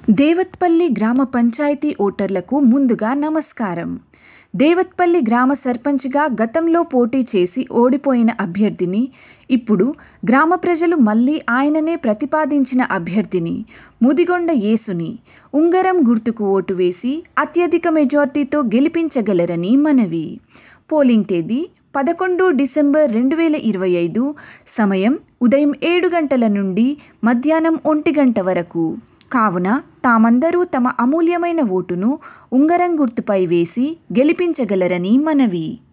దేవత్పల్లి గ్రామ పంచాయతీ ఓటర్లకు ముందుగా నమస్కారం దేవత్పల్లి గ్రామ సర్పంచ్గా గతంలో పోటీ చేసి ఓడిపోయిన అభ్యర్థిని ఇప్పుడు గ్రామ ప్రజలు మళ్ళీ ఆయననే ప్రతిపాదించిన అభ్యర్థిని ముదిగొండ యేసుని ఉంగరం గుర్తుకు ఓటు వేసి అత్యధిక మెజార్టీతో గెలిపించగలరని మనవి పోలింగ్ తేదీ పదకొండు డిసెంబర్ రెండు వేల ఇరవై ఐదు సమయం ఉదయం ఏడు గంటల నుండి మధ్యాహ్నం ఒంటి గంట వరకు కావున తామందరూ తమ అమూల్యమైన ఓటును ఉంగరం గుర్తుపై వేసి గెలిపించగలరని మనవి